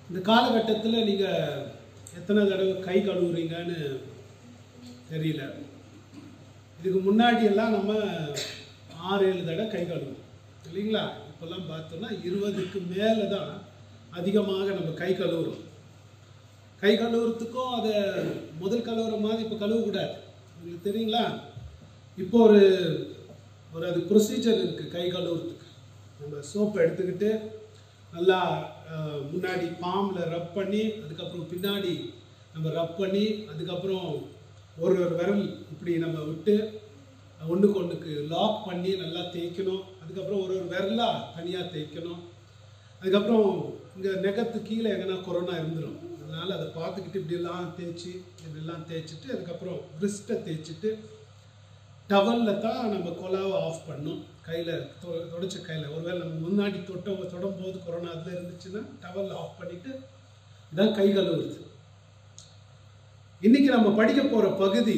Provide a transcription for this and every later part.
இந்த காலகட்டத்தில் நீங்கள் எத்தனை தடவை கை கழுவுறீங்கன்னு தெரியல இதுக்கு முன்னாடி எல்லாம் நம்ம ஆறு ஏழு தடவை கை கழுவுவோம் இல்லைங்களா இப்போல்லாம் பார்த்தோன்னா இருபதுக்கு மேலே தான் அதிகமாக நம்ம கை கழுவுறோம் கை கழுவுறதுக்கும் அதை முதல் கழுவுற மாதிரி இப்போ கழுவக்கூடாது உங்களுக்கு தெரியுங்களா இப்போ ஒரு ஒரு அது ப்ரொசீஜர் இருக்குது கை கழுவுறதுக்கு நம்ம சோப்பை எடுத்துக்கிட்டு நல்லா அஹ், முன்னாடி பாம்பில் ரப் பண்ணி அதுக்கப்புறம் பின்னாடி நம்ம ரப் பண்ணி அதுக்கப்புறம் ஒரு ஒரு விரல் இப்படி நம்ம விட்டு ஒன்றுக்கு ஒன்றுக்கு லாக் பண்ணி நல்லா தேய்க்கணும் அதுக்கப்புறம் ஒரு ஒரு விரலாக தனியாக தேய்க்கணும் அதுக்கப்புறம் இங்கே நெகத்து கீழே எங்கன்னா கொரோனா இருந்துடும் அதனால் அதை பார்த்துக்கிட்டு இப்படியெல்லாம் தேய்ச்சி இப்படிலாம் தேய்ச்சிட்டு அதுக்கப்புறம் ரிஸ்ட்டை தேய்ச்சிட்டு டவலில் தான் நம்ம கொலாவை ஆஃப் பண்ணோம் கையில் தொடச்ச கையில் ஒருவேளை நம்ம முன்னாடி தொட்ட தொடும்போது கொரோனா அதில் இருந்துச்சுன்னா டவல் ஆஃப் பண்ணிவிட்டு இதான் கை கழுவுறது இன்னைக்கு நம்ம படிக்க போகிற பகுதி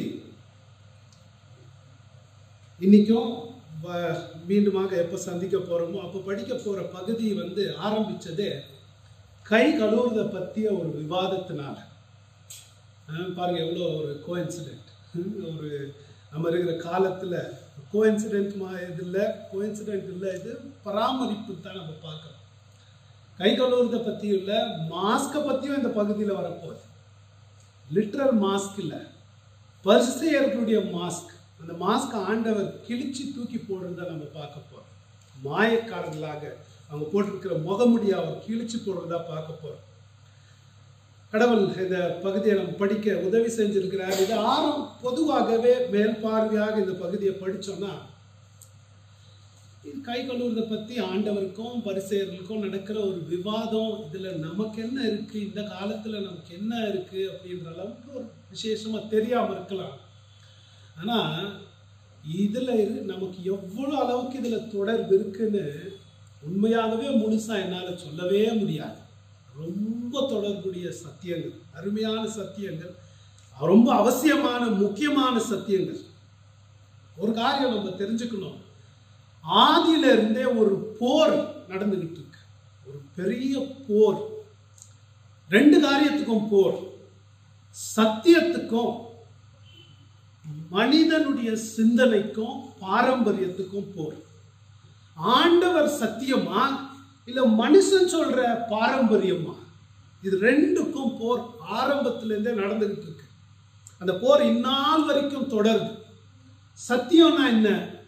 இன்னைக்கும் வ- மீண்டுமாக எப்போ சந்திக்க போகிறோமோ அப்போ படிக்க போகிற பகுதி வந்து ஆரம்பிச்சதே கை கழுவுறதை பற்றிய ஒரு விவாதத்தினால அஹ் பாருங்க எவ்வளோ ஒரு கோஇன்சிடென்ட் ஒரு நம்ம இருக்கிற காலத்தில் கோஇன்சிடென்ட் மா இது இல்லை கோஇன்சிடென்ட் இல்லை இது பராமரிப்பு தான் நம்ம பார்க்கறோம் கை கழுவுறதை பற்றியும் இல்லை மாஸ்கை பற்றியும் இந்த பகுதியில் வரப்போகுது லிட்ரல் மாஸ்க் இல்லை பரிசெயர்களுடைய மாஸ்க் அந்த மாஸ்க் ஆண்டவர் கிழிச்சு தூக்கி போடுறத நம்ம பார்க்க போறோம் மாயக்காரர்களாக அவங்க போட்டிருக்கிற முகமுடியை அவர் கிழிச்சு போடுறதா பார்க்க போறோம் கடவுள் இந்த பகுதியை நம்ம படிக்க உதவி செஞ்சிருக்கிறார் இது ஆரம் பொதுவாகவே மேல் பார்வையாக இந்த பகுதியை படிச்சோம்னா இது கை கழுவுறதை பற்றி ஆண்டவருக்கும் பரிசெயர்களுக்கும் நடக்கிற ஒரு விவாதம் இதில் நமக்கு என்ன இருக்கு இந்த காலத்தில் நமக்கு என்ன இருக்கு அப்படின்ற அளவுக்கு ஒரு விசேஷமாக தெரியாமல் இருக்கலாம் ஆனால் இதில் நமக்கு எவ்வளோ அளவுக்கு இதில் தொடர்பு இருக்குன்னு உண்மையாகவே முழுசாக என்னால் சொல்லவே முடியாது ரொம்ப தொடர்புடைய சத்தியங்கள் அருமையான சத்தியங்கள் ரொம்ப அவசியமான முக்கியமான சத்தியங்கள் ஒரு காரியம் நம்ம தெரிஞ்சுக்கணும் ஆதியில இருந்தே ஒரு போர் நடந்துகிட்டு இருக்கு ஒரு பெரிய போர் ரெண்டு காரியத்துக்கும் போர் சத்தியத்துக்கும் மனிதனுடைய சிந்தனைக்கும் பாரம்பரியத்துக்கும் போர் ஆண்டவர் சத்தியமா இல்ல மனுஷன் சொல்ற பாரம்பரியமா இது ரெண்டுக்கும் போர் ஆரம்பத்துல இருந்தே நடந்துகிட்டு இருக்கு அந்த போர் இந்நாள் வரைக்கும் தொடருது சத்தியம்னா என்ன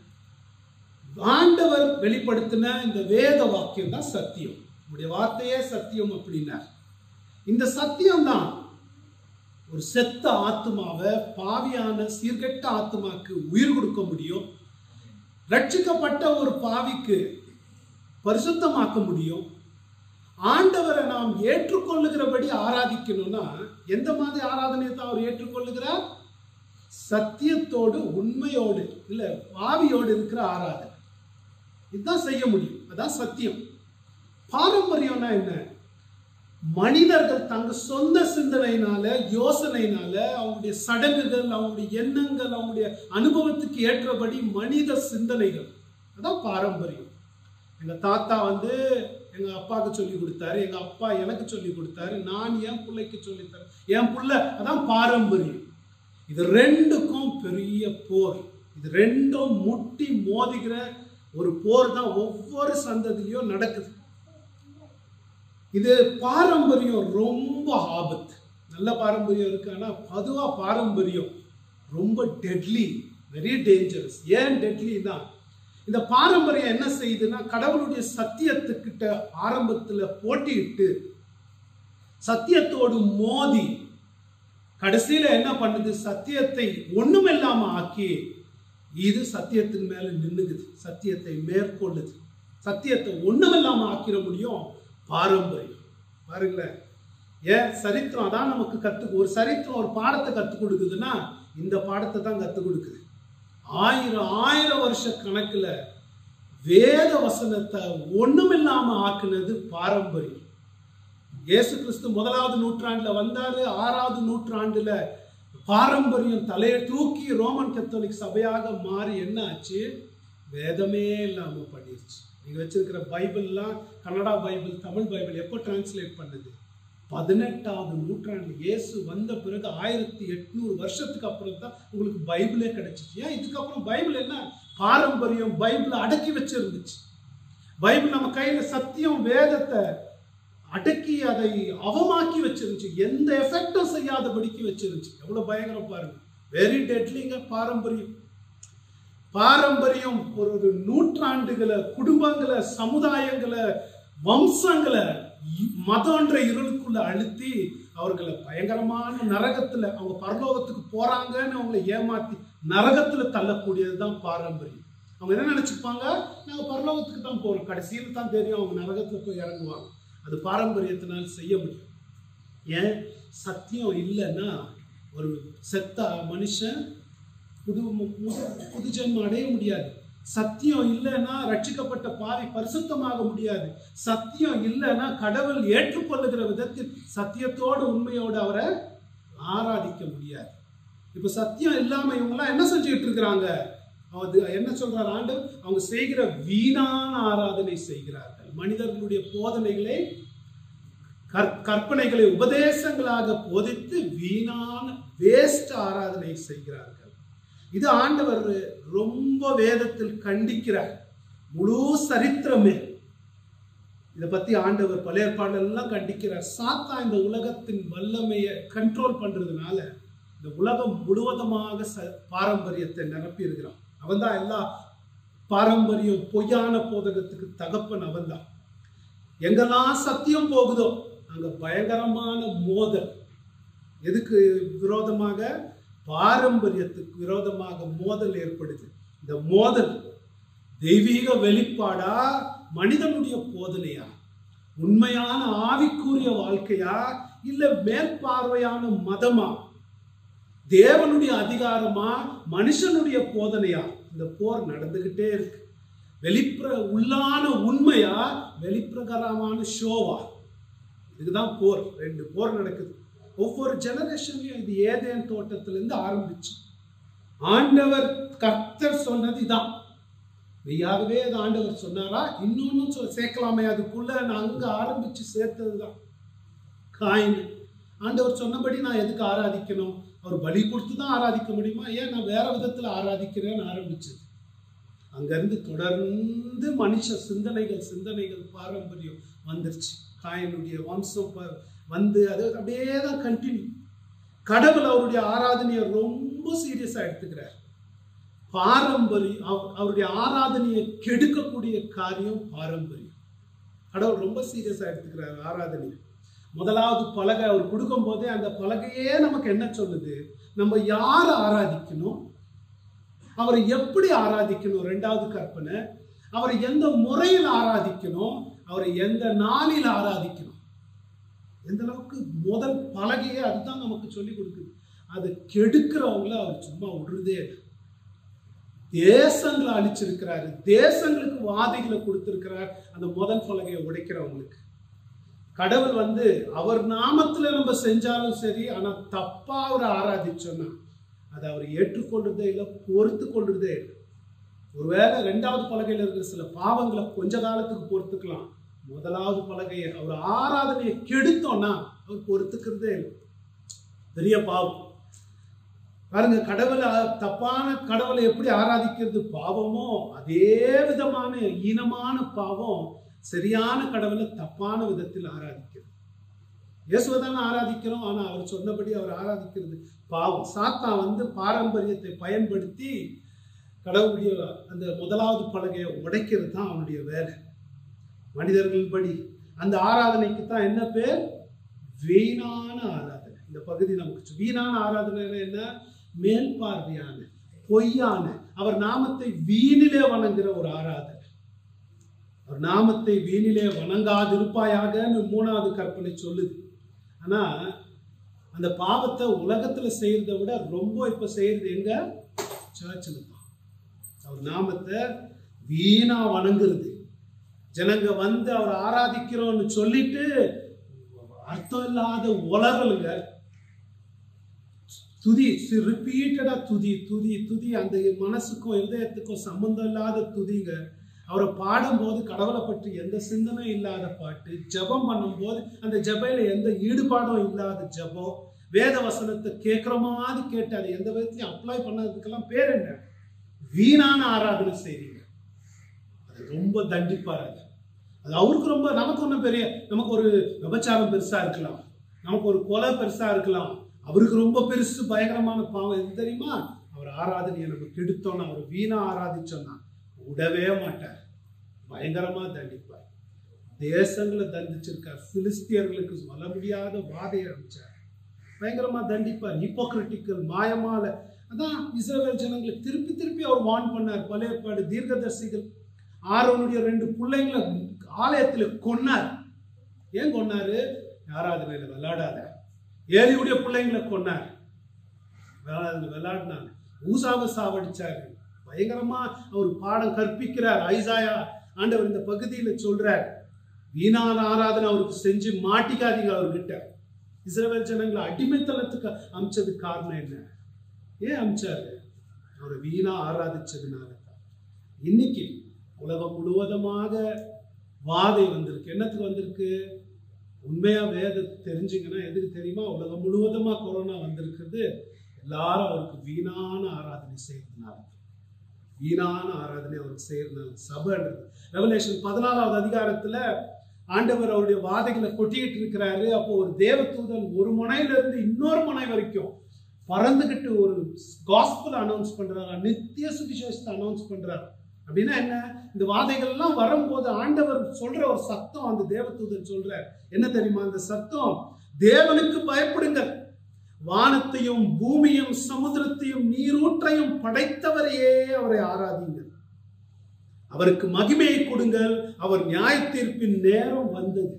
ஆண்டவர் வெளிப்படுத்தின இந்த வேத வாக்கியம் தான் சத்தியம் உடைய வார்த்தையே சத்தியம் அப்படின்னார் இந்த சத்தியம் தான் ஒரு செத்த ஆத்மாவை பாவியான சீர்கெட்ட ஆத்மாக்கு உயிர் கொடுக்க முடியும் ரட்சிக்கப்பட்ட ஒரு பாவிக்கு பரிசுத்தமாக்க முடியும் ஆண்டவரை நாம் ஏற்றுக்கொள்ளுகிறபடி ஆராதிக்கணும்னா எந்த மாதிரி ஆராதனையை தான் அவர் ஏற்றுக்கொள்ளுகிறார் சத்தியத்தோடு உண்மையோடு இல்ல பாவியோடு இருக்கிற ஆராதனை இதுதான் செய்ய முடியும் அதான் சத்தியம் பாரம்பரியம்னா என்ன மனிதர்கள் தங்க சொந்த சிந்தனையினால யோசனையினால அவங்களுடைய சடங்குகள் அவங்களுடைய எண்ணங்கள் அவங்களுடைய அனுபவத்துக்கு ஏற்றபடி மனித சிந்தனைகள் அதான் பாரம்பரியம் எங்க தாத்தா வந்து எங்க அப்பாவுக்கு சொல்லி கொடுத்தாரு எங்க அப்பா எனக்கு சொல்லி கொடுத்தாரு நான் என் பிள்ளைக்கு சொல்லி தரேன் என் பிள்ளை அதான் பாரம்பரியம் இது ரெண்டுக்கும் பெரிய போர் இது ரெண்டும் முட்டி மோதுகிற ஒரு போர் தான் ஒவ்வொரு சந்ததியிலும் நடக்குது இது பாரம்பரியம் ரொம்ப ஆபத்து நல்ல பாரம்பரியம் இருக்கு ஆனா பொதுவா பாரம்பரியம் ரொம்ப டெட்லி வெரி டேஞ்சரஸ் ஏன் டெட்லி தான் இந்த பாரம்பரியம் என்ன செய்யுதுன்னா கடவுளுடைய சத்தியத்துக்கிட்ட ஆரம்பத்துல போட்டியிட்டு சத்தியத்தோடு மோதி கடைசியில என்ன பண்ணுது சத்தியத்தை ஒண்ணுமில்லாம ஆக்கி இது சத்தியத்தின் மேல நின்னுகுது சத்தியத்தை மேற்கொள்ளுது சத்தியத்தை ஒண்ணுமில்லாம ஆக்கிட முடியும் பாரம்பரியம் பாருங்களேன் ஏன் சரித்திரம் அதான் நமக்கு கத்து ஒரு சரித்திரம் ஒரு பாடத்தை கற்றுக் கொடுக்குதுன்னா இந்த பாடத்தை தான் கற்றுக் கொடுக்குது ஆயிரம் ஆயிரம் வருஷ கணக்குல வேத வசனத்தை ஒண்ணுமில்லாம ஆக்குனது பாரம்பரியம் இயேசு கிறிஸ்து முதலாவது நூற்றாண்டுல வந்தாரு ஆறாவது நூற்றாண்டுல பாரம்பரியம் தலையை தூக்கி ரோமன் கத்தோலிக் சபையாக மாறி என்ன ஆச்சு வேதமே இல்லாம பண்ணிருச்சு நீங்க வச்சிருக்கிற பைபிள்லாம் கன்னடா பைபிள் தமிழ் பைபிள் எப்போ டிரான்ஸ்லேட் பண்ணுது பதினெட்டாவது நூற்றாண்டு இயேசு வந்த பிறகு ஆயிரத்தி எட்நூறு வருஷத்துக்கு அப்புறம் தான் உங்களுக்கு பைபிளே கிடைச்சிச்சு ஏன் இதுக்கப்புறம் பைபிள் என்ன பாரம்பரியம் பைபிளை அடக்கி வச்சிருந்துச்சு பைபிள் நம்ம கையில சத்தியம் வேதத்தை அடக்கி அதை அவமாக்கி வச்சிருந்துச்சு எந்த எஃபெக்டும் செய்யாதபடிக்கு வச்சிருந்துச்சு எவ்வளவு பயங்கரம் பாருங்க வெரி டெட்லிங்க பாரம்பரியம் பாரம்பரியம் ஒரு ஒரு நூற்றாண்டுகளை குடும்பங்களை சமுதாயங்களை வம்சங்களை இ- மதம்ன்ற இருளுக்குள்ள அழுத்தி அவர்களை பயங்கரமான நரகத்துல அவங்க பரலோகத்துக்கு போறாங்கன்னு அவங்களை ஏமாத்தி நரகத்துல தள்ளக்கூடியது தான் பாரம்பரியம் அவங்க என்ன நினைச்சுப்பாங்க நாங்க பரலோகத்துக்கு தான் போறோம் கடைசியில் தான் தெரியும் அவங்க நரகத்துல போய் இறங்குவாங்க அது பாரம்பரியத்தினால் செய்ய முடியும் ஏன் சத்தியம் இல்லைன்னா ஒரு செத்த மனுஷன் புது புது- புது ஜென்மம் அடைய முடியாது சத்தியம் இல்லைன்னா ரட்சிக்கப்பட்ட பாவி பரிசுத்தமாக முடியாது சத்தியம் இல்லைன்னா கடவுள் ஏற்றுக்கொள்ளுகிற விதத்தில் சத்தியத்தோடு உண்மையோடு அவரை ஆராதிக்க முடியாது இப்ப சத்தியம் இல்லாம இவங்கெல்லாம் என்ன செஞ்சுட்டு இருக்கிறாங்க அது என்ன சொல்றார் ஆண்டு அவங்க செய்கிற வீணான ஆராதனை செய்கிறார்கள் மனிதர்களுடைய போதனைகளை கற்- கற்பனைகளை உபதேசங்களாக போதித்து வீணான வேஸ்ட் ஆராதனை செய்கிறார்கள் இது ஆண்டவர் ரொம்ப வேதத்தில் கண்டிக்கிறார் முழு சரித்திரமே இதை பத்தி ஆண்டவர் பழைய பாடலெல்லாம் கண்டிக்கிறார் சாத்தா இந்த உலகத்தின் வல்லமையை கண்ட்ரோல் பண்றதுனால இந்த உலகம் முழுவதுமாக ச பாரம்பரியத்தை நிரப்பி இருக்கிறான் அவன் தான் எல்லா பாரம்பரியம் பொய்யான போதகத்துக்கு தகப்பன் அவன் தான் எங்கெல்லாம் சத்தியம் போகுதோ அங்க பயங்கரமான மோதல் எதுக்கு விரோதமாக பாரம்பரியத்துக்கு விரோதமாக மோதல் ஏற்படுது இந்த மோதல் தெய்வீக வெளிப்பாடா மனிதனுடைய போதனையா உண்மையான ஆவிக்குரிய வாழ்க்கையா இல்ல மேற்பார்வையான மதமா தேவனுடைய அதிகாரமா மனுஷனுடைய போதனையா இந்த போர் நடந்துகிட்டே இருக்கு வெளிப்புற உள்ளான உண்மையா வெளிப்பிரகாரமான ஷோவா இதுதான் போர் ரெண்டு போர் நடக்குது ஒவ்வொரு ஜெனரேஷன்லயும் இது ஏதேன் தோட்டத்திலிருந்து ஆரம்பிச்சு ஆண்டவர் கர்த்தர் சொன்னது இதான் மெய்யாகவே அது ஆண்டவர் சொன்னாரா இன்னொன்னும் சொல் சேர்க்கலாமே அதுக்குள்ள நான் அங்க ஆரம்பிச்சு சேர்த்ததுதான் காயின் ஆண்டவர் சொன்னபடி நான் எதுக்கு ஆராதிக்கணும் அவர் பலி கொடுத்து தான் ஆராதிக்க முடியுமா ஏன் நான் வேற விதத்துல ஆராதிக்கிறேன்னு ஆரம்பிச்சது அங்கிருந்து தொடர்ந்து மனுஷ சிந்தனைகள் சிந்தனைகள் பாரம்பரியம் வந்துருச்சு காயனுடைய வம்சம் ப- வந்து அது அப்படியே தான் கண்டினியூ கடவுள் அவருடைய ஆராதனையை ரொம்ப சீரியஸா எடுத்துக்கிறார் பாரம்பரியம் அவ- அவருடைய ஆராதனையை கெடுக்கக்கூடிய காரியம் பாரம்பரியம் கடவுள் ரொம்ப சீரியஸா எடுத்துக்கிறார் ஆராதனையை முதலாவது பலகை அவர் கொடுக்கும் போதே அந்த பலகையே நமக்கு என்ன சொல்லுது நம்ம யாரை ஆராதிக்கணும் அவரை எப்படி ஆராதிக்கணும் ரெண்டாவது கற்பனை அவரை எந்த முறையில் ஆராதிக்கணும் அவரை எந்த நாளில் ஆராதிக்கணும் எந்த அளவுக்கு முதல் பலகையே அதுதான் நமக்கு சொல்லி கொடுக்குது அதை கெடுக்கிறவங்கள அவர் சும்மா விடுறதே இல்லை. தேசங்களை அழிச்சிருக்கிறாரு தேசங்களுக்கு வாதிகளை கொடுத்திருக்கிறார் அந்த முதல் பலகையை உடைக்கிறவங்களுக்கு கடவுள் வந்து அவர் நாமத்துல நம்ம செஞ்சாலும் சரி ஆனா தப்பா அவரை ஆராதிச்சோன்னா அதை அவர் ஏற்றுக்கொள்றதே இல்லை பொறுத்து கொள்றதே இல்லை ஒருவேளை ரெண்டாவது பலகையில் இருக்கிற சில பாவங்களை கொஞ்ச காலத்துக்கு பொறுத்துக்கலாம் முதலாவது பலகையை அவர் ஆராதனையை கெடுத்தோம்னா அவர் பொறுத்துக்கிறதே இல்லை பெரிய பாவம் பாருங்க கடவுளை தப்பான கடவுளை எப்படி ஆராதிக்கிறது பாவமோ அதே விதமான ஈனமான பாவம் சரியான கடவுளை தப்பான விதத்தில் ஆராதிக்கிறது இயேசுவை தானே ஆராதிக்கிறோம் ஆனா அவர் சொன்னபடி அவர் ஆராதிக்கிறது பாவம் சாத்தா வந்து பாரம்பரியத்தை பயன்படுத்தி கடவுளுடைய அந்த முதலாவது பலகையை உடைக்கிறது தான் அவனுடைய வேலை மனிதர்கள் படி அந்த ஆராதனைக்கு தான் என்ன பேர் வீணான ஆராதனை இந்த பகுதி நமக்கு சொ- வீணான ஆராதனை என்ன மேல்பார்வையான பொய்யான அவர் நாமத்தை வீணிலே வணங்குற ஒரு ஆராதனை அவர் நாமத்தை வீணிலே வணங்காதிருப்பாயாகன்னு மூணாவது கற்பனை சொல்லுது ஆனா அந்த பாவத்தை உலகத்துல செய்யறதை விட ரொம்ப இப்ப செய்யறது எங்க சர்ச்சில் தான் அவர் நாமத்தை வீணா வணங்குறது ஜனங்க வந்து அவர் ஆராதிக்கிறோம்னு சொல்லிட்டு அர்த்தம் இல்லாத உலகலுங்க துதி ரிப்பீட்டடா துதி துதி துதி அந்த மனசுக்கும் இருதயத்துக்கும் சம்பந்தம் இல்லாத துதிங்க அவரை பாடும்போது கடவுளை பற்றி எந்த சிந்தனையும் இல்லாத பாட்டு ஜெபம் பண்ணும்போது அந்த ஜெபையில எந்த ஈடுபாடும் இல்லாத ஜெபம் வேத வசனத்தை கேட்குற மாதிரி கேட்டு அதை எந்த விதத்திலையும் அப்ளை பண்ணதுக்கெல்லாம் பேர் என்ன வீணான ஆராதனை செய்றீங்க அது ரொம்ப தண்டிப்பார் அது அது அவருக்கு ரொம்ப நமக்கு ஒன்றும் பெரிய நமக்கு ஒரு விபச்சாரம் பெருசா இருக்கலாம் நமக்கு ஒரு கொலை பெருசா இருக்கலாம் அவருக்கு ரொம்ப பெருசு பயங்கரமான பாவம் எது தெரியுமா அவர் ஆராதனையை நம்ம கெடுத்தோம்னா அவர் வீணா ஆராதிச்சோம்னா விடவே மாட்டார் பயங்கரமா தண்டிப்பார் தேசங்களை தண்டிச்சிருக்கார் பிலிஸ்தியர்களுக்கு சொல்ல முடியாத வாதையை அமைச்சார் பயங்கரமா தண்டிப்பார் ஹிப்போக்ரிட்டிக்கல் மாயமால அதான் இஸ்ரவேல் ஜனங்களை திருப்பி திருப்பி அவர் வான் பண்ணார் பழைய ஏற்பாடு தீர்க்கதர்சிகள் ஆரோனுடைய ரெண்டு பிள்ளைங்களை ஆலயத்துல கொன்னார் ஏன் கொன்னாரு ஆராதனையில விளையாடாத ஏலியுடைய பிள்ளைங்களை கொன்னார் விளையாட விளையாடினாங்க ஊசாவை சாவடிச்சாரு பயங்கரமா அவர் பாடம் கற்பிக்கிறார் ஐசாயா ஆண்டவர் இந்த பகுதியில சொல்றார் வீணான ஆராதனை அவருக்கு செஞ்சு மாட்டிக்காதீங்க அவர்கிட்ட இஸ்ரவேல் ஜனங்களை அடிமைத்தனத்துக்கு அமிச்சதுக்கு காரணம் என்ன ஏன் அமிச்சாரு அவரை வீணா ஆராதிச்சதுனால தான் இன்னைக்கு உலகம் முழுவதுமாக வாதை வந்திருக்கு என்னத்துக்கு வந்திருக்கு உண்மையா வேத தெரிஞ்சுங்கன்னா எதுக்கு தெரியுமா உலகம் முழுவதுமா கொரோனா வந்திருக்குது எல்லாரும் அவருக்கு வீணான ஆராதனை செய்யறதுனால வீணான ஆராதனை அவருக்கு செய்யறதுனால சபைன்றது ரெவலேஷன் பதினாலாவது அதிகாரத்துல ஆண்டவர் அவருடைய வாதைகளை கொட்டிக்கிட்டு இருக்கிறாரு அப்போ ஒரு தேவதூதன் ஒரு முனையில இருந்து இன்னொரு முனை வரைக்கும் பறந்துகிட்டு ஒரு காஸ்பல் அனௌன்ஸ் பண்றாரு நித்திய சுவிசேஷத்தை அனௌன்ஸ் பண்றாரு அப்படின்னா என்ன இந்த வாதைகள் எல்லாம் வரும்போது ஆண்டவர் சொல்ற ஒரு சத்தம் அந்த தேவதூதன் சொல்ற என்ன தெரியுமா அந்த சத்தம் தேவனுக்கு பயப்படுங்கள் வானத்தையும் பூமியும் சமுத்திரத்தையும் நீரூற்றையும் படைத்தவரையே அவரை ஆராதிங்கள் அவருக்கு மகிமையை கொடுங்கள் அவர் நியாய தீர்ப்பின் நேரம் வந்தது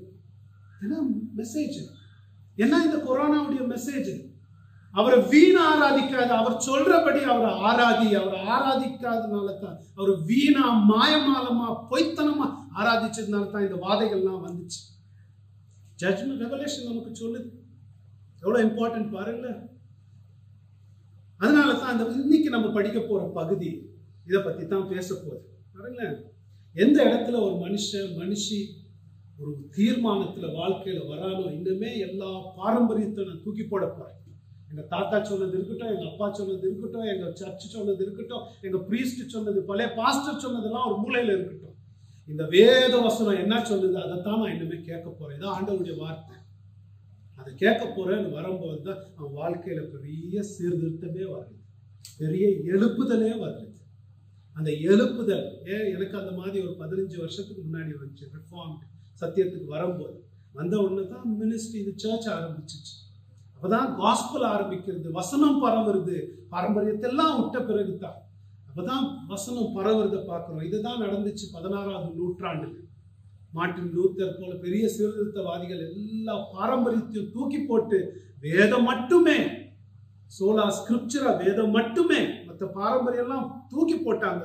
மெசேஜ் என்ன இந்த கொரோனாவுடைய மெசேஜ் அவரை வீணா ஆராதிக்காத அவர் சொல்றபடி அவரை ஆராதி அவரை ஆராதிக்காதனால தான் அவர் வீணா மாயமாலமா பொய்த்தனமா ஆராதிச்சதுனால தான் இந்த வாதைகள்லாம் வந்துச்சு ஜட்மெண்ட் ரெவலேஷன் நமக்கு சொல்லுது எவ்வளோ இம்பார்ட்டன்ட் பாருங்களேன் அதனால தான் அந்த இன்னைக்கு நம்ம படிக்க போற பகுதி இதை பத்தி தான் பேச போகுது பாருங்களேன் எந்த இடத்துல ஒரு மனுஷன் மனுஷி ஒரு தீர்மானத்துல வாழ்க்கையில வரானோ இன்னுமே எல்லா பாரம்பரியத்தை நான் தூக்கி போட போறேன் எங்க தாத்தா சொன்னது இருக்கட்டும் எங்க அப்பா சொன்னது இருக்கட்டும் எங்க சர்ச் சொன்னது இருக்கட்டும் எங்க பிரீஸ்ட் சொன்னது பழைய பாஸ்டர் சொன்னதெல்லாம் ஒரு மூலையில இருக்கட்டும் இந்த வேத வசனம் என்ன சொல்லுது அதைத்தான் நான் இன்னுமே கேட்க போறேன் இதான் ஆண்டவருடைய வார்த்தை அதை கேட்க போறேன்னு வரும்போது தான் அவன் வாழ்க்கையில பெரிய சீர்திருத்தமே வருது பெரிய எழுப்புதலே வருது அந்த எழுப்புதல் ஏன் எனக்கு அந்த மாதிரி ஒரு பதினஞ்சு வருஷத்துக்கு முன்னாடி வந்துச்சு ரிஃபார்ம் சத்தியத்துக்கு வரும்போது வந்த உடனே தான் மினிஸ்ட்ரி இது சர்ச் ஆரம்பிச்சிச்சு அப்பதான் காஸ்பல் ஆரம்பிக்கிறது வசனம் பரவுறது பாரம்பரியத்தெல்லாம் விட்ட பிறகு தான் அப்பதான் வசனம் பரவுறதை பார்க்கிறோம் இதுதான் நடந்துச்சு பதினாறாவது நூற்றாண்டுல மார்ட்டின் லூத்தர் போல பெரிய சீர்திருத்தவாதிகள் எல்லா பாரம்பரியத்தையும் தூக்கி போட்டு வேதம் மட்டுமே சோலா ஸ்கிரிப்சரா வேதம் மட்டுமே மற்ற பாரம்பரியம் எல்லாம் தூக்கி போட்டாங்க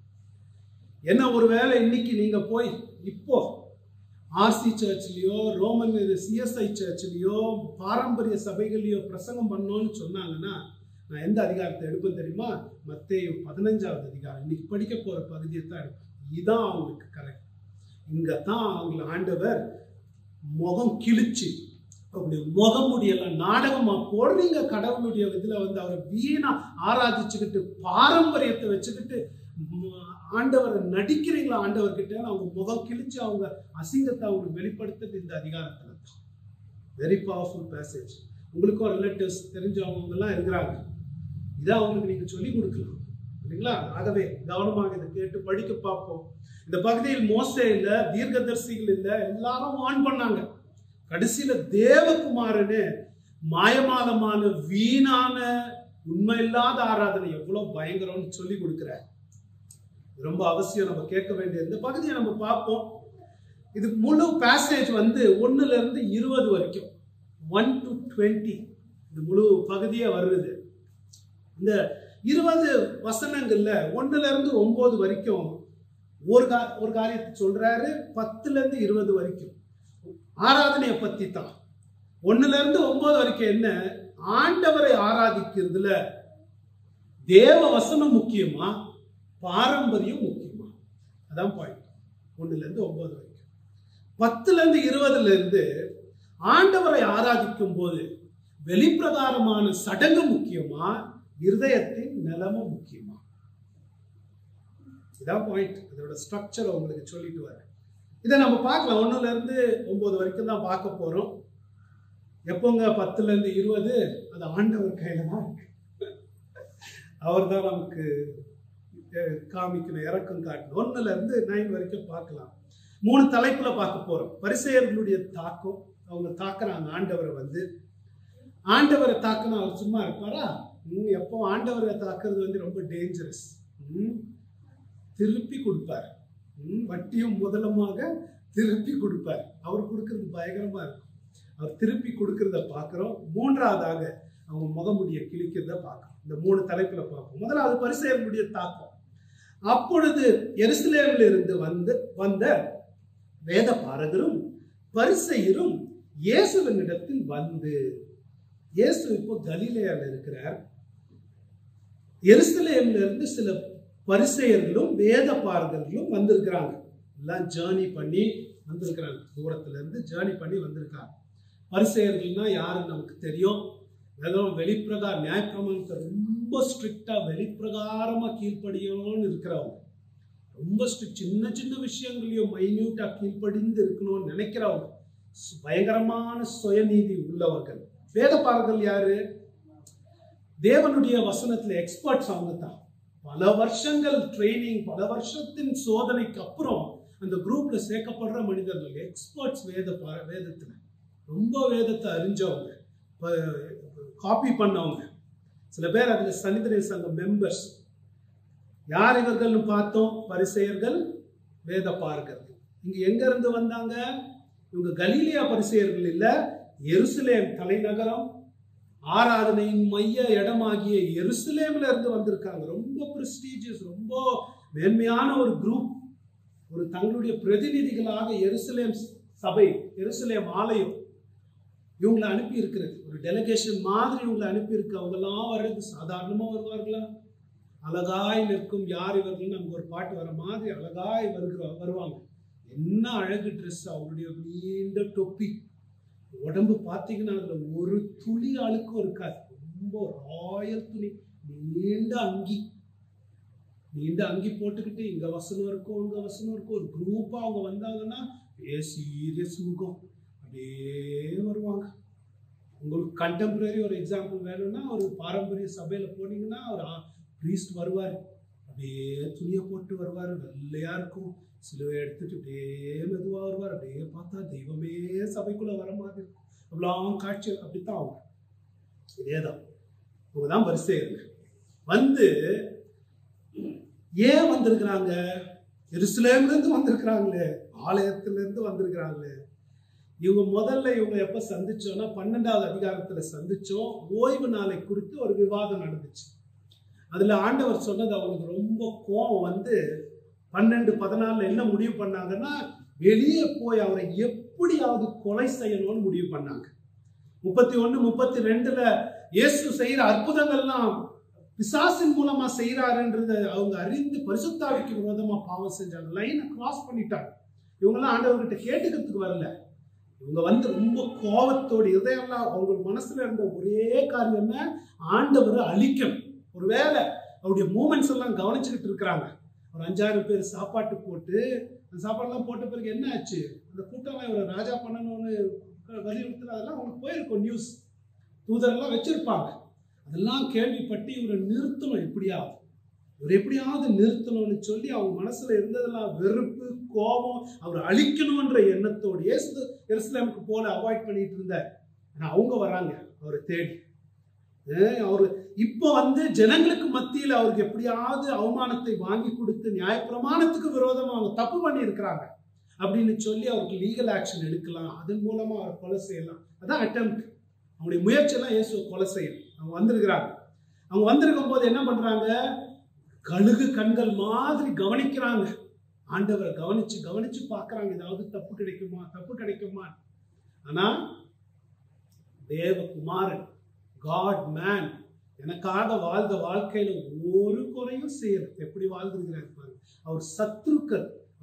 என்ன ஒருவேளை இன்னைக்கு நீங்க போய் இப்போ ஆர்சி சர்ச்லயோ ரோமன் சிஎஸ்ஐ சர்ச்லயோ பாரம்பரிய சபைகள்லயோ பிரசங்கம் பண்ணோம்னு சொன்னாங்கன்னா நான் எந்த அதிகாரத்தை எடுப்பேன் தெரியுமா மத்தேயு பதினஞ்சாவது அதிகாரம் இன்னைக்கு படிக்க போற பகுதியை தான் எடுப்பேன் இதுதான் அவங்களுக்கு கரெக்ட் இங்க தான் அவங்கள ஆண்டவர் முகம் கிழிச்சு அப்படி முகமுடியெல்லாம் நாடகமா போடுறீங்க கடவுளுடைய இதுல வந்து அவரை வீணா ஆராதிச்சுக்கிட்டு பாரம்பரியத்தை வச்சுக்கிட்டு ம- ஆண்டவரை நடிக்கிறீங்களா ஆண்டவர்கிட்ட அவங்க முகம் கிழிச்சு அவங்க அசிங்கத்தை அவங்க வெளிப்படுத்துறது இந்த அதிகாரத்துல தான் வெரி பவர்ஃபுல் பேசேஜ் உங்களுக்கும் ரிலேட்டிவ்ஸ் தெரிஞ்சவங்க எல்லாம் இருக்கிறாங்க இதை அவங்களுக்கு நீங்க சொல்லி கொடுக்கலாம் இல்லைங்களா ஆகவே கவனமாக இதை கேட்டு படிக்க பார்ப்போம் இந்த பகுதியில் மோசே இல்ல தீர்க்கதரிசிகள் இல்ல எல்லாரும் ஆன் பண்ணாங்க கடைசியில தேவகுமாரனு மாயமாலமான வீணான உண்மை இல்லாத ஆராதனை எவ்வளவு பயங்கரம்னு சொல்லி கொடுக்கிறார் இது ரொம்ப அவசியம் நம்ம கேட்க வேண்டிய இந்த பகுதியை நம்ம பார்ப்போம் இது முழு பேசேஜ் வந்து ஒண்ணுல இருந்து இருபது வரைக்கும் ஒன் டு டுவெண்ட்டி இந்த முழு பகுதியே வருது இந்த இருபது வசனங்கள்ல ஒண்ணுல இருந்து ஒன்பது வரைக்கும் ஒரு கா ஒரு காரியத்தை சொல்றாரு பத்துல இருந்து இருபது வரைக்கும் ஆராதனையை பத்தி தான் ஒண்ணுல இருந்து ஒன்பது வரைக்கும் என்ன ஆண்டவரை ஆராதிக்கிறதுல தேவ வசனம் முக்கியமா பாரம்பரியம் முக்கியமா அதான் பாயிண்ட் ஒண்ணுல இருந்து ஒன்பது வரைக்கும் பத்துல இருந்து இருபதுல இருந்து ஆண்டவரை ஆராதிக்கும் போது வெளிப்பிரகாரமான சடங்கு முக்கியமா இருதயத்தின் நிலமும் முக்கியமா இதான் பாயிண்ட் அதோட ஸ்ட்ரக்சர் உங்களுக்கு சொல்லிட்டு வரேன் இதை நம்ம பார்க்கலாம் ஒண்ணுல இருந்து ஒன்பது வரைக்கும் தான் பார்க்க போறோம் எப்போங்க பத்துல இருந்து இருபது அது ஆண்டவர் கையில தான் இருக்கு அவர் தான் நமக்கு அஹ், காமிக்கணும் இறக்கம் காட்டணும் ஒண்ணுல இருந்து நைன் வரைக்கும் பார்க்கலாம் மூணு தலைப்புல பார்க்க போறோம் பரிசெயர்களுடைய தாக்கம் அவங்க தாக்குறாங்க ஆண்டவரை வந்து ஆண்டவரை தாக்குனா அவர் சும்மா இருப்பாரா ம், எப்போ ஆண்டவரை தாக்குறது வந்து ரொம்ப டேஞ்சரஸ் திருப்பி கொடுப்பார் ம், வட்டியும் முதலமாக திருப்பி கொடுப்பார் அவர் கொடுக்கறது பயங்கரமா இருக்கும் அவர் திருப்பி கொடுக்கறத பார்க்குறோம் மூன்றாவதாக அவங்க முகமுடிய கிழிக்கிறத பார்க்குறோம் இந்த மூணு தலைப்புல பார்ப்போம் முதலாவது பரிசெயர்களுடைய தாக்கம் அப்பொழுது எருசலேமில் இருந்து வந்து வந்த வேத பாரகரும் பரிசெயரும் இயேசுவினிடத்தில் வந்து இயேசு இப்போ கலிலேயால இருக்கிறார் எருசலேம்ல இருந்து சில பரிசெயர்களும் வேத பாரகர்களும் வந்திருக்கிறாங்க எல்லாம் ஜேர்னி பண்ணி வந்திருக்கிறாங்க தூரத்துல இருந்து ஜேர்னி பண்ணி வந்திருக்காங்க பரிசெயர்கள்னா யாருன்னு நமக்கு தெரியும் வெறும் வெளிப்பிரகார நியாயப்பிரமாணத்தை ரொம்ப ஸ்ட்ரிக்டா வெளிப்பிரகாரமா கீழ்ப்படியணும்னு இருக்கிறவங்க ரொம்ப ஸ்ட்ரிக்ட் சின்ன சின்ன விஷயங்களையும் மைன்யூட்டா கீழ்ப்படிந்து இருக்கணும்னு நினைக்கிறவங்க சு- பயங்கரமான சுயநீதி உள்ளவர்கள் வேதப்பாரர்கள் யாரு தேவனுடைய வசனத்துல எக்ஸ்பர்ட்ஸ் அவங்க தான் பல வருஷங்கள் ட்ரைனிங் பல வருஷத்தின் சோதனைக்கு அப்புறம் அந்த குரூப்ல சேர்க்கப்படுற மனிதர்கள் எக்ஸ்பர்ட்ஸ் வேத பார வேதத்துல ரொம்ப வேதத்தை அறிஞ்சவங்க காப்பி பண்ணவங்க சில பேர் அதுல சனிதரை சங்க மெம்பர்ஸ் யார் இவர்கள்னு பார்த்தோம் பரிசெயர்கள் வேத பாரகர்கள் இங்க எங்க இருந்து வந்தாங்க இவங்க கலீலியா பரிசெயர்கள் இல்ல எருசலேம் தலைநகரம் ஆராதனையின் மைய இடமாகிய எருசலேம்ல இருந்து வந்திருக்காங்க ரொம்ப பிரஸ்டீஜியஸ் ரொம்ப மேன்மையான ஒரு குரூப் ஒரு தங்களுடைய பிரதிநிதிகளாக எருசலேம் சபை எருசலேம் ஆலயம் இவங்களை அனுப்பி இருக்கிறது ஒரு டெலிகேஷன் மாதிரி இவங்களை அனுப்பி இருக்கு அவங்கெல்லாம் வர்றது சாதாரணமா வருவார்களா அழகாய் நிற்கும் யார் இவர்கள் நமக்கு ஒரு பாட்டு வர மாதிரி அழகாய் வருகிற வருவாங்க என்ன அழகு ட்ரெஸ் அவங்களுடைய நீண்ட தொப்பி உடம்பு பார்த்தீங்கன்னா அதுல ஒரு துளி அழுக்கும் இருக்காது ரொம்ப ராயல் துணி நீண்ட அங்கி நீண்ட அங்கி போட்டுக்கிட்டு இங்க வசனம் இருக்கும் இங்க வசனம் இருக்கும் ஒரு குரூப்பா அவங்க வந்தாங்கன்னா ஏ சீரியஸ் முகம் அப்படியே வருவாங்க உங்களுக்கு கண்டெம்பரரி ஒரு எக்ஸாம்பிள் வேணும்னா ஒரு பாரம்பரிய சபையில போனீங்கன்னா ஒரு ப்ரீஸ்ட் வருவார் அப்படியே துணியை போட்டு வருவார் வெள்ளையா இருக்கும் சிலுவை எடுத்துட்டு அப்படியே மெதுவா வருவார் அப்படியே பார்த்தா தெய்வமே சபைக்குள்ள வர மாதிரி இருக்கும் அவ்வளோ காட்சி அப்படித்தான் அவங்க இதேதான் அவங்க தான் வரிசை இருக்கு வந்து ஏன் வந்திருக்கிறாங்க எருசலேம்ல இருந்து வந்திருக்கிறாங்களே ஆலயத்துல இருந்து வந்திருக்கிறாங்களே இவங்க முதல்ல இவங்க எப்ப சந்திச்சோம்னா பன்னெண்டாவது அதிகாரத்துல சந்திச்சோம் ஓய்வு நாளை குறித்து ஒரு விவாதம் நடந்துச்சு அதுல ஆண்டவர் சொன்னது அவங்களுக்கு ரொம்ப கோபம் வந்து பன்னெண்டு பதினாலுல என்ன முடிவு பண்ணாங்கன்னா வெளியே போய் அவரை எப்படியாவது கொலை செய்யணும்னு முடிவு பண்ணாங்க முப்பத்தி ஒண்ணு முப்பத்தி ரெண்டுல இயேசு செய்யற அற்புதங்கள்லாம் பிசாசின் மூலமா செய்யறாருன்றத அவங்க அறிந்து பரிசுத்தாவிக்கு விரோதமா பாவம் செஞ்சாங்க லைனை கிராஸ் பண்ணிட்டாங்க இவங்கெல்லாம் ஆண்டவர்கிட்ட கேட்டுக்கிறதுக்கு வரல இவங்க வந்து ரொம்ப கோபத்தோடு இதயம்லாம் அவங்க மனசுல இருந்த ஒரே காரியம் என்ன ஆண்டவரை அழிக்கணும் ஒருவேளை அவருடைய மூமெண்ட்ஸ் எல்லாம் கவனிச்சுக்கிட்டு இருக்கிறாங்க ஒரு அஞ்சாயிரம் பேர் சாப்பாட்டு போட்டு அந்த சாப்பாடுலாம் போட்ட பிறகு என்ன ஆச்சு அந்த கூட்டம்லாம் இவரை ராஜா பண்ணணும்னு வலியுறுத்துறது அதெல்லாம் அவங்களுக்கு போயிருக்கும் நியூஸ் தூதரெல்லாம் வச்சிருப்பாங்க அதெல்லாம் கேள்விப்பட்டு இவரை நிறுத்தணும் எப்படியாவது இவர் எப்படியாவது நிறுத்தணும்னு சொல்லி அவங்க மனசுல இருந்ததெல்லாம் வெறுப்பு கோபம் அவர் அழிக்கணும்ன்ற எண்ணத்தோடு இயேசு எருசலேமுக்கு போல அவாய்ட் பண்ணிட்டு இருந்தார் ஆனா அவங்க வராங்க அவரை தேடி ஏன் அவரு இப்போ வந்து ஜனங்களுக்கு மத்தியில் அவருக்கு எப்படியாவது அவமானத்தை வாங்கி கொடுத்து நியாயப்பிரமாணத்துக்கு விரோதமா அவங்க தப்பு பண்ணி இருக்கிறாங்க அப்படின்னு சொல்லி அவருக்கு லீகல் ஆக்ஷன் எடுக்கலாம் அதன் மூலமா அவர் கொலை செய்யலாம் அதான் அட்டெம்ட் அவங்களுடைய முயற்சியெல்லாம் இயேசுவை கொலை செய்யணும் அவங்க வந்திருக்கிறாங்க அவங்க வந்திருக்கும் போது என்ன பண்றாங்க கழுகு கண்கள் மாதிரி கவனிக்கிறாங்க ஆண்டவரை கவனிச்சு கவனிச்சு பார்க்கறாங்க ஏதாவது தப்பு கிடைக்குமா தப்பு கிடைக்குமா ஆனா தேவகுமாரன் காட் மேன் எனக்காக வாழ்ந்த வாழ்க்கையில ஒரு குறையும் செய்யல எப்படி வாழ்ந்துருக்கிறார் பாருங்க அவர் சத்ருக்கள்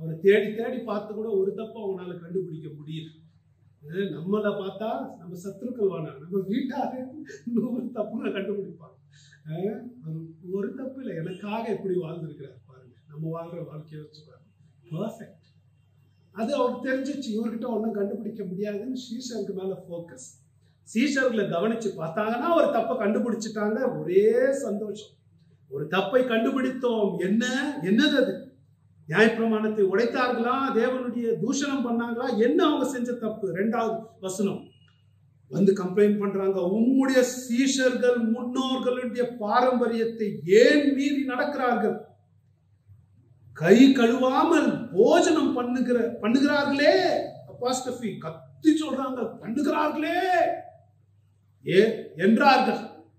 அவரை தேடி தேடி பார்த்து கூட ஒரு தப்பு அவங்களால கண்டுபிடிக்க முடியல அஹ் நம்மளை பார்த்தா நம்ம சத்துருக்கள் வேணாம் நம்ம வீட்டாரு நூறு தப்புங்களை கண்டுபிடிப்பாங்க அஹ் அவர் ஒரு தப்பு இல்லை எனக்காக எப்படி வாழ்ந்திருக்கிறார் பாருங்க நம்ம வாழ்ற வாழ்க்கையை வச்சு பாருங்க பர்ஃபெக்ட் அது அவருக்கு தெரிஞ்சிச்சு இவர்கிட்ட ஒன்றும் கண்டுபிடிக்க முடியாதுன்னு சீஷருக்கு மேல ஃபோக்கஸ் சீஷர்களை கவனிச்சு பார்த்தாங்கன்னா ஒரு தப்பை கண்டுபிடிச்சிட்டாங்க ஒரே சந்தோஷம் ஒரு தப்பை கண்டுபிடித்தோம் என்ன என்னது அது நியாயப்பிரமாணத்தை உடைத்தார்களா தேவனுடைய தூஷணம் பண்ணாங்களா என்ன அவங்க செஞ்ச தப்பு ரெண்டாவது வசனம் வந்து கம்ப்ளைண்ட் பண்றாங்க உம்முடைய சீஷர்கள் முன்னோர்களுடைய பாரம்பரியத்தை ஏன் மீறி நடக்கிறார்கள் கை கழுவாமல் போஜனம் பண்ணுகிற பண்ணுகிறார்களே அப்பாஸ்டபி கத்தி சொல்றாங்க பண்ணுகிறார்களே ஏ என்றார்கள்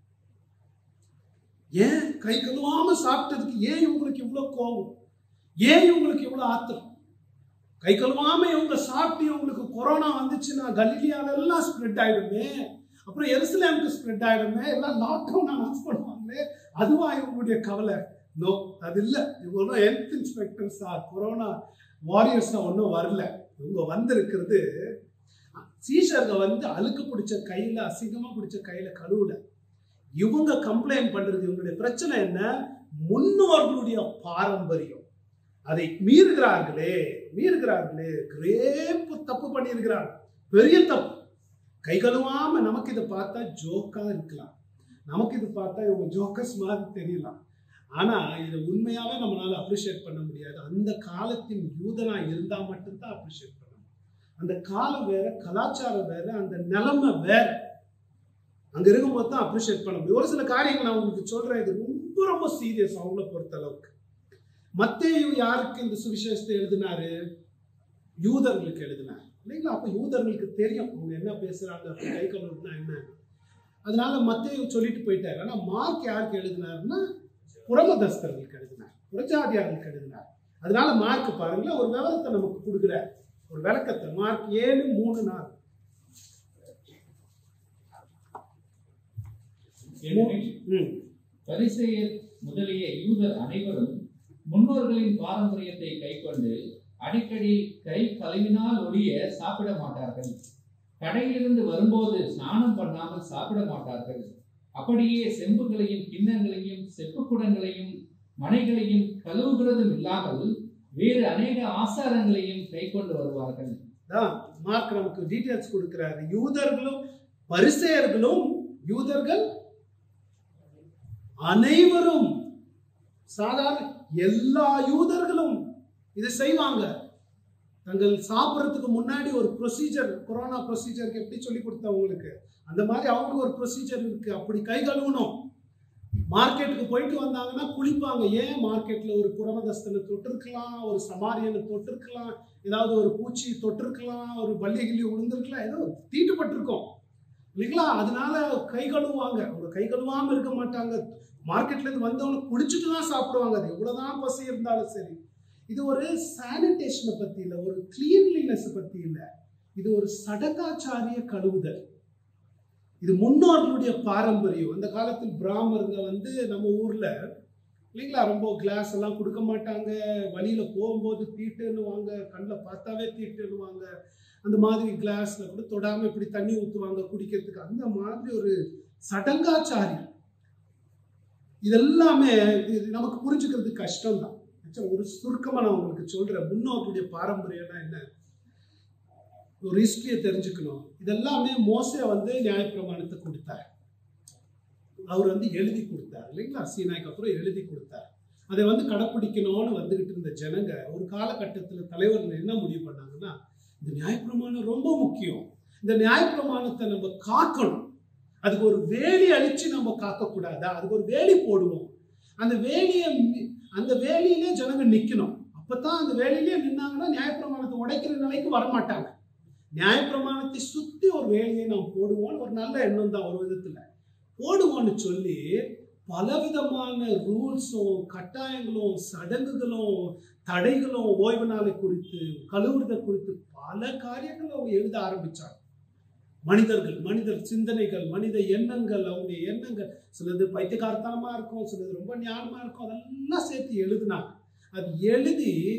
ஏன் கை கழுவாம சாப்பிட்டதுக்கு ஏன் இவங்களுக்கு இவ்வளவு கோபம் ஏன் இவங்களுக்கு இவ்வளவு ஆத்திரம் கை கழுவாம இவங்க சாப்பிட்டு இவங்களுக்கு கொரோனா வந்துச்சுன்னா கலிலியால எல்லாம் ஸ்ப்ரெட் ஆயிடுமே அப்புறம் எருசலேமுக்கு ஸ்ப்ரெட் ஆயிடுமே எல்லாம் லாக்டவுன் அனௌன்ஸ் பண்ணுவாங்களே அதுவா இவங்களுடைய கவலை நோ அது இல்லை இவங்க ஒன்றும் ஹெல்த் இன்ஸ்பெக்டர்ஸா கொரோனா வாரியர்ஸா ஒன்றும் வரல இவங்க வந்திருக்கிறது சீஷர்கள் வந்து அழுக்கு பிடிச்ச கையில அசிங்கமா பிடிச்ச கையில கழுவுல இவங்க கம்ப்ளைண்ட் பண்றது இவங்களுடைய பிரச்சனை என்ன முன்னோர்களுடைய பாரம்பரியம் அதை மீறுகிறார்களே மீறுகிறார்களே கிரேப் தப்பு பண்ணியிருக்கிறாங்க பெரிய தப்பு கை கழுவாம நமக்கு இதை பார்த்தா ஜோக்கா இருக்கலாம் நமக்கு இது பார்த்தா இவங்க ஜோக்கர்ஸ் மாதிரி தெரியலாம் ஆனா இதை உண்மையாவே நம்மளால அப்ரிஷியேட் பண்ண முடியாது அந்த காலத்தின் யூதனா இருந்தா மட்டும்தான் அப்ரிஷியேட் பண்ண முடியும் அந்த காலம் வேற கலாச்சாரம் வேற அந்த நிலைமை வேற அங்க இருக்கும்போது தான் அப்ரிஷியேட் பண்ண முடியும் ஒரு சில காரியங்கள் நான் உங்களுக்கு சொல்றேன் இது ரொம்ப ரொம்ப சீரியஸ் அவங்கள பொறுத்த அளவுக்கு மத்தேயு யாருக்கு இந்த சுவிசேஷத்தை எழுதினாரு யூதர்களுக்கு எழுதினார் இல்லைங்களா அப்ப யூதர்களுக்கு தெரியும் அவங்க என்ன பேசுறாங்க அப்ப கை கழுவுனா என்ன அதனால மத்தேயு சொல்லிட்டு போயிட்டாரு ஆனா மார்க் யாருக்கு எழுதினாருன்னா புறமதஸ்தர்களுக்கு எழுதினார் புறஜாதியார்களுக்கு எழுதினார் அதனால மார்க் பாருங்களேன் ஒரு விவரத்தை நமக்கு கொடுக்குறார் ஒரு விளக்கத்தை மார்க் ஏழு மூணு நாலு ஏனெனில் ம் பரிசேயர் முதலிய யூதர் அனைவரும் முன்னோர்களின் பாரம்பரியத்தை கைக்கொண்டு அடிக்கடி கை கழுவினால் ஒழிய சாப்பிட மாட்டார்கள் கடையிலிருந்து வரும்போது ஸ்நானம் பண்ணாமல் சாப்பிட மாட்டார்கள் அப்படியே செம்புகளையும் கிண்ணங்களையும் செப்பு குடங்களையும் மனைகளையும் கழுவுகிறதும் இல்லாமல் வேறு அநேக ஆசாரங்களையும் கைக்கொண்டு வருவார்கள் தான் மார்க் நமக்கு டீட்டெயில்ஸ் கொடுக்கிறாரு யூதர்களும் பரிசேயர்களும் யூதர்கள் அனைவரும் சாதாரண எல்லா யூதர்களும் இதை செய்வாங்க தங்கள் சாப்பிட்றதுக்கு முன்னாடி ஒரு ப்ரொசீஜர் கொரோனா ப்ரொசீஜருக்கு எப்படி சொல்லி கொடுத்தவங்களுக்கு அந்த மாதிரி அவங்களுக்கு ஒரு ப்ரொசீஜர் இருக்கு அப்படி கை கழுவணும் மார்க்கெட்டுக்கு போயிட்டு வந்தாங்கன்னா குளிப்பாங்க ஏன் மார்க்கெட்ல ஒரு புறமதஸ்தனை தொட்டிருக்கலாம் ஒரு சமாரியனை தொட்டிருக்கலாம் ஏதாவது ஒரு பூச்சி தொட்டிருக்கலாம் ஒரு பள்ளி கிள்ளி விழுந்திருக்கலாம் ஏதோ தீட்டுப்பட்டிருக்கோம் இல்லைங்களா அதனால கை கழுவுவாங்க அவங்க கை கழுவாம இருக்க மாட்டாங்க மார்க்கெட்ல இருந்து வந்தவங்க குடிச்சிட்டு தான் சாப்பிடுவாங்க அது எவ்வளவுதான் பசி இருந்தாலும் சரி இது ஒரு சானிடேஷனை பத்தி இல்லை ஒரு கிளீன்லினஸ் பத்தி இல்லை இது ஒரு சடகாச்சாரிய கழுவுதல் இது முன்னோர்களுடைய பாரம்பரியம் அந்த காலத்தில் பிராமருங்க வந்து நம்ம ஊர்ல இல்லைங்களா ரொம்ப கிளாஸ் எல்லாம் கொடுக்க மாட்டாங்க வழியில போகும்போது தீட்டுன்னுவாங்க கண்ணில் பார்த்தாவே தீட்டுன்னுவாங்க அந்த மாதிரி கிளாஸ்ல கூட தொடாம இப்படி தண்ணி ஊற்றுவாங்க குடிக்கிறதுக்கு அந்த மாதிரி ஒரு சடங்காச்சாரியம் இதெல்லாமே இது நமக்கு புரிஞ்சுக்கிறது கஷ்டம்தான் ஆக்சுவலா ஒரு சுருக்கமா நான் உங்களுக்கு சொல்றேன் முன்னோர்களுடைய பாரம்பரியம்னா என்ன ஒரு ஹிஸ்டரியை தெரிஞ்சுக்கணும் இதெல்லாமே மோசே வந்து நியாயப்பிரமாணத்தை கொடுத்தார் அவர் வந்து எழுதி கொடுத்தார் இல்லைங்களா சீனாய்க்கு அப்புறம் எழுதி கொடுத்தார் அதை வந்து கடைப்பிடிக்கணும்னு வந்துகிட்டு இருந்த ஜனங்க ஒரு காலகட்டத்தில் தலைவர்கள் என்ன முடிவு பண்ணாங்கன்னா இந்த நியாயப்பிரமாணம் ரொம்ப முக்கியம் இந்த நியாயப்பிரமாணத்தை நம்ம காக்கணும் அதுக்கு ஒரு வேலி அழிச்சு நம்ம காக்கக்கூடாதா அதுக்கு ஒரு வேலி போடுவோம் அந்த வேலியை மி- அந்த வேலியிலே ஜனங்க நிக்கணும் அப்பதான் அந்த வேலியிலே நின்னாங்கன்னா நியாயப்பிரமாணத்தை உடைக்கிற நிலைக்கு வரமாட்டாங்க நியாயப்பிரமாணத்தை சுத்தி ஒரு வேலியை நாம் போடுவோம்னு ஒரு நல்ல எண்ணம் தான் ஒரு விதத்துல போடுவோம்னு சொல்லி பலவிதமான ரூல்ஸும் கட்டாயங்களும் சடங்குகளும் தடைகளும் ஓய்வு நாளை குறித்து கழுவுறதை குறித்து பல காரியங்களை அவங்க எழுத ஆரம்பிச்சாங்க மனிதர்கள் மனிதர் சிந்தனைகள் மனித எண்ணங்கள் அவங்களுடைய எண்ணங்கள் சிலது பைத்தியகார்த்தனமா இருக்கும் சிலது ரொம்ப ஞானமா இருக்கும் அதெல்லாம் சேர்த்து எழுதினாங்க அது எழுதி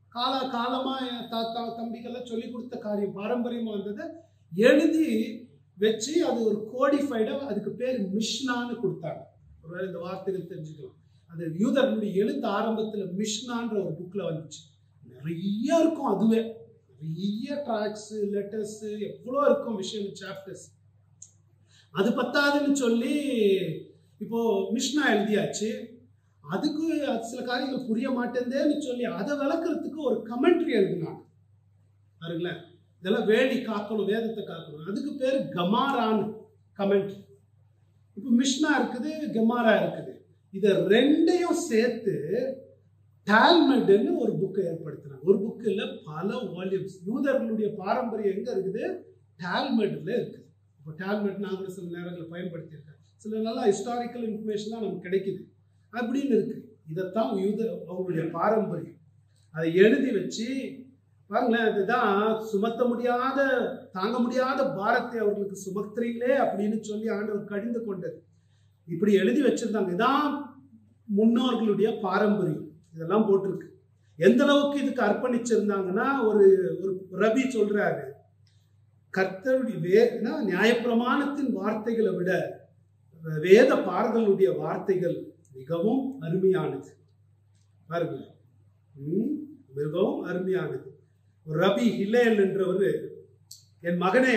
கால காலமா என் தாத்தா தம்பிக்கெல்லாம் சொல்லி கொடுத்த காரியம் பாரம்பரியமா வந்ததை எழுதி வச்சு அது ஒரு கோடிஃபைடா அதுக்கு பேர் மிஷ்னான்னு கொடுத்தாங்க ஒருவேளை இந்த வார்த்தைகள் தெரிஞ்சுக்கலாம் அது யூதர்களுடைய எழுத்து ஆரம்பத்துல மிஷ்னான்ற ஒரு புக்ல வந்துச்சு நிறைய இருக்கும் அதுவே நிறைய ட்ராக்ஸ் லெட்டர்ஸ் எவ்வளோ இருக்கும் விஷயம் சாப்டர்ஸ் அது பத்தாதுன்னு சொல்லி இப்போ மிஷ்னா எழுதியாச்சு அதுக்கு அது சில காரியங்கள் புரிய மாட்டேந்தேன்னு சொல்லி அதை விளக்குறதுக்கு ஒரு கமெண்ட்ரி எழுதினாங்க பாருங்களேன் இதெல்லாம் வேலி காக்கணும் வேதத்தை காக்கணும் அதுக்கு பேர் கமாரான்னு கமெண்ட் இப்போ மிஷ்னா இருக்குது கமாரா இருக்குது இதை ரெண்டையும் சேர்த்து டால்மெட்னு ஒரு புக்கை ஏற்படுத்தினாங்க ஒரு புக்கு இல்லை பல வால்யூம்ஸ் யூதர்களுடைய பாரம்பரியம் எங்க இருக்குது டால்மெட்ல இருக்குது இப்போ டால்மெட் நான் கூட சில நேரங்களில் பயன்படுத்தியிருக்கேன் சில நல்லா ஹிஸ்டாரிக்கல் இன்ஃபர்மேஷன்லாம் நமக்கு கிடைக்குது அப்படின்னு இருக்கு இதைத்தான் யூத அவங்களுடைய பாரம்பரியம் அதை எழுதி வச்சு பாருங்களேன் இதுதான் சுமத்த முடியாத தாங்க முடியாத பாரத்தை அவர்களுக்கு சுமத்துறீங்களே அப்படின்னு சொல்லி ஆண்டவர் கடிந்து கொண்டது இப்படி எழுதி வச்சிருந்தாங்க இதான் முன்னோர்களுடைய பாரம்பரியம் இதெல்லாம் போட்டிருக்கு எந்த அளவுக்கு இதுக்கு அர்ப்பணிச்சிருந்தாங்கன்னா ஒரு ஒரு ரபி சொல்றாரு கர்த்தருடைய வே என்ன, நியாயப்பிரமாணத்தின் வார்த்தைகளை விட வேத பாரதலுடைய வார்த்தைகள் மிகவும் அருமையானது பாருங்க ம், மிகவும் அருமையானது ஒரு ரபி ஹில்லேல் என்றவர் என் மகனே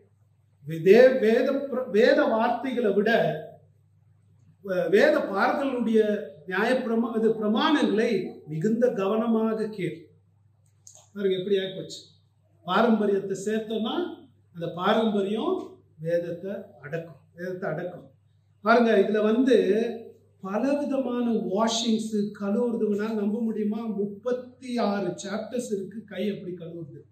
வே- வேத பிர- வேத வார்த்தைகளை விட வ- வேத பாரதலுடைய நியாயப்பிரமா இது பிரமாணங்களை மிகுந்த கவனமாக கேள் பாருங்க எப்படி ஆயிப்போச்சு பாரம்பரியத்தை சேர்த்தோம்னா அந்த பாரம்பரியம் வேதத்தை அடக்கும் வேதத்தை அடக்கும் பாருங்க இதுல வந்து பலவிதமான வாஷிங்ஸ் கழுவுறதுனா நம்ப முடியுமா முப்பத்தி ஆறு சாப்டர்ஸ் இருக்கு கை எப்படி கழுவுறது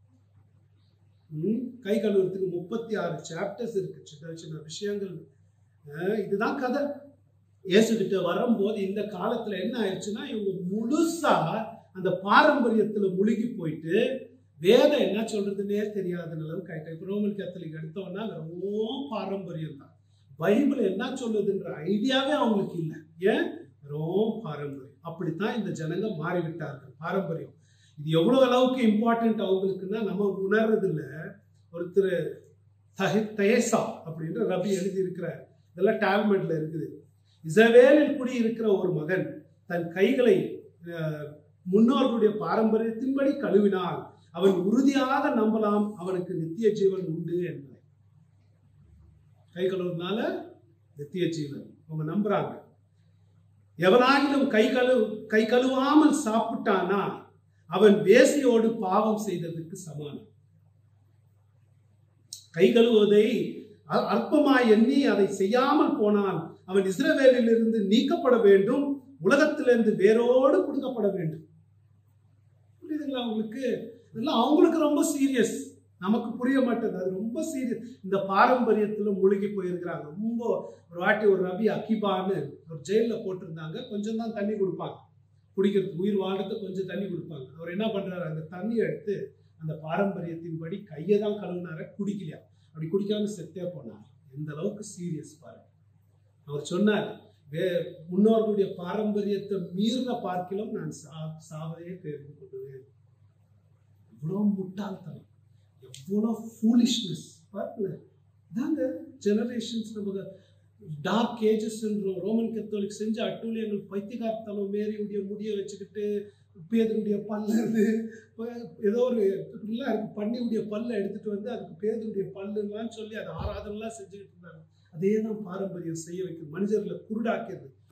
ம், கை கழுவுறதுக்கு முப்பத்தி ஆறு சாப்டர்ஸ் இருக்கு சின்ன சின்ன விஷயங்கள் அஹ், இதுதான் கதை இயேசுகிட்ட வரும்போது இந்த காலத்துல என்ன ஆயிடுச்சுன்னா இவங்க முழுசா அந்த பாரம்பரியத்துல முழுகி போயிட்டு வேதம் என்ன சொல்றதுன்னே தெரியாத அளவுக்கு ஆயிட்டேன் இப்போ ரோமன் கேத்தலிக் எடுத்தோம்னா வெறும் பாரம்பரியம் தான் பைபிள் என்ன சொல்லுதுன்ற ஐடியாவே அவங்களுக்கு இல்லை ஏன் வெறும் பாரம்பரியம் அப்படித்தான் இந்த ஜனங்க மாறிவிட்டார்கள் பாரம்பரியம் இது எவ்வளவு அளவுக்கு இம்பார்ட்டன்ட் அவங்களுக்குன்னா நம்ம உணர்றது இல்ல ஒருத்தர் தஹி தயேசா அப்படின்ற ரபி எழுதி இருக்கிறார் இதெல்லாம் டால்மெட்ல இருக்குது இசவேலில் குடி இருக்கிற ஒரு மகன் தன் கைகளை அஹ், முன்னோர்களுடைய பாரம்பரியத்தின்படி கழுவினால் அவன் உறுதியாக நம்பலாம் அவனுக்கு நித்திய ஜீவன் உண்டு என்பதை கை கழுவுனால நித்திய ஜீவன் அவங்க நம்புறாங்க எவனாகிலும் கை கழு கை கழுவாமல் சாப்பிட்டானா அவன் வேசியோடு பாவம் செய்ததற்கு சமானம் கை கழுவுவதை அ- அற்பமாய் எண்ணி அதை செய்யாமல் போனால் அவன் இஸ்ரவேலிலிருந்து நீக்கப்பட வேண்டும் உலகத்திலிருந்து வேரோடு கொடுக்கப்பட வேண்டும் புரியுதுங்களா உங்களுக்கு இதெல்லாம் அவங்களுக்கு ரொம்ப சீரியஸ் நமக்கு புரிய மாட்டேது அது ரொம்ப சீரியஸ் இந்த பாரம்பரியத்துல முழுகி போயிருக்கிறாங்க ரொம்ப ஒரு வாட்டி ஒரு ரவி அகிபான்னு ஒரு ஜெயிலில் போட்டிருந்தாங்க கொஞ்சம் தான் தண்ணி கொடுப்பாங்க குடிக்கிறதுக்கு உயிர் வாழ்றதுக்கு கொஞ்சம் தண்ணி கொடுப்பாங்க அவர் என்ன பண்றாரு அந்த தண்ணியை எடுத்து அந்த பாரம்பரியத்தின்படி கையை தான் கழுவினார குடிக்கலையா அப்படி குடிக்காம செத்தே போனார் எந்த அளவுக்கு சீரியஸ் பாருங்க அவர் சொன்னார் வே முன்னோர்களுடைய பாரம்பரியத்தை மீறின பார்க்கிலும் நான் சா சாவதே தேர்ந்து கொள்வேன் எவ்வளோ முட்டாள்தனம் எவ்வளோ ஃபூலிஷ்னஸ் பாருங்க இதாங்க ஜெனரேஷன்ஸ் நமக்கு டார்க் ஏஜஸ்ன்றோம் ரோமன் கத்தோலிக் செஞ்ச அட்டூழியங்கள் பைத்தியகார்த்தனம் மேரியுடைய முடிய வச்சுக்கிட்டு பேதனுடைய பல்ல இருந்து ப- ஏதோ ஒரு இல்லை இருக்கு பண்ணியுடைய பல்லை எடுத்துட்டு வந்து அதுக்கு பேதனுடைய பல்லுங்களான்னு சொல்லி அதை ஆராதனைலாம் செஞ்சுக்கிட்டு இருந்தாங்க அதே தான் பாரம்பரியம் செய்ய வைக்கும் மனிதர்களை குருடாக்கிறது